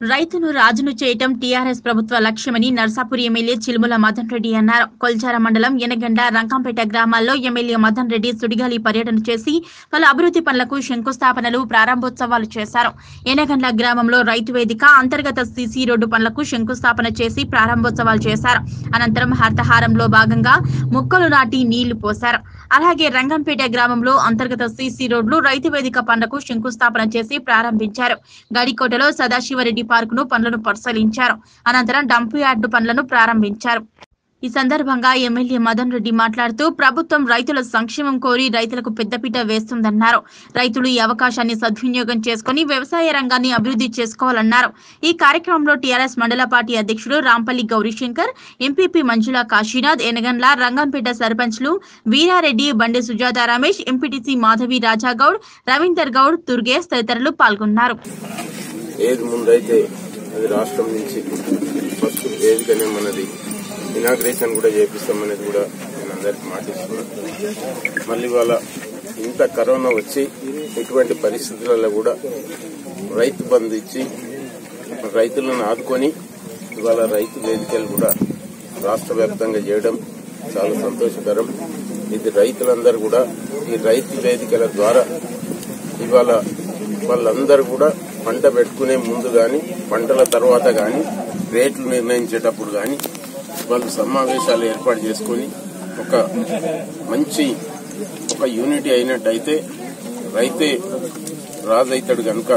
రైతును రాజును చేయటం టీఆర్ఎస్ ప్రభుత్వ లక్ష్యమని నర్సాపూర్ ఎమ్మెల్యే చిలుముల మదన్ రెడ్డి అన్నారు కొల్చార మండలం ఎనగండ రంగంపేట గ్రామాల్లో ఎమ్మెల్యే మదన్ రెడ్డి సుడిగాలి పర్యటన చేసి పలు అభివృద్ధి పనులకు శంకుస్థాపనలు ప్రారంభోత్సవాలు చేశారు ఎనగండ్ల గ్రామంలో రైతు వేదిక అంతర్గత సిసి రోడ్డు పనులకు శంకుస్థాపన చేసి ప్రారంభోత్సవాలు చేశారు అనంతరం హర్తహారంలో భాగంగా మొక్కలు నాటి నీళ్లు పోశారు అలాగే రంగంపేట గ్రామంలో అంతర్గత సిసి రోడ్లు రైతు వేదిక పనులకు శంకుస్థాపన చేసి ప్రారంభించారు గడికోటలో సదాశివరెడ్డి పార్క్ ను పనులను పరిశీలించారు అనంతరం డంప్ యార్డు పనులను ప్రారంభించారు ఈ సందర్భంగా ఎమ్మెల్యే మదన్ రెడ్డి మాట్లాడుతూ ప్రభుత్వం రైతుల సంక్షేమం కోరి రైతులకు పెద్దపీట వేస్తుందన్నారు రైతులు ఈ అవకాశాన్ని సద్వినియోగం చేసుకుని వ్యవసాయ రంగాన్ని అభివృద్ధి చేసుకోవాలన్నారు ఈ కార్యక్రమంలో టీఆర్ఎస్ మండల పార్టీ అధ్యక్షుడు రాంపల్లి గౌరీశంకర్ ఎంపీపీ మంజుల కాశీనాథ్ ఎనగండ్ల రంగంపేట సర్పంచ్లు వీరారెడ్డి బండి సుజాత రమేష్ ఎంపీటీసీ మాధవి రాజాగౌడ్ రవీందర్ గౌడ్ దుర్గేష్ తదితరులు పాల్గొన్నారు ఏది ముందైతే అది రాష్ట్రం నుంచి ఫస్ట్ వేదికనే మనది ఇనాగ్రేషన్ కూడా చేపిస్తామనేది కూడా నేను అందరికి మాటిస్తున్నాను మళ్ళీ వాళ్ళ ఇంత కరోనా వచ్చి ఇటువంటి పరిస్థితులలో కూడా రైతు బంధు ఇచ్చి రైతులను ఆదుకొని ఇవాళ రైతు వేదికలు కూడా రాష్ట్ర వ్యాప్తంగా చేయడం చాలా సంతోషకరం ఇది రైతులందరూ కూడా ఈ రైతు వేదికల ద్వారా ఇవాళ వాళ్ళందరూ కూడా పంట పెట్టుకునే ముందు గాని పంటల తర్వాత గాని రేట్లు నిర్ణయించేటప్పుడు గాని వాళ్ళు సమావేశాలు ఏర్పాటు చేసుకుని ఒక మంచి ఒక యూనిటీ అయినట్టయితే రైతే రాజైతాడు గనుక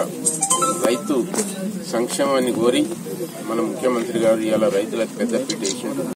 రైతు సంక్షేమాన్ని కోరి మన ముఖ్యమంత్రి గారు ఇవాళ రైతులకు పెద్ద పీట వేసిండు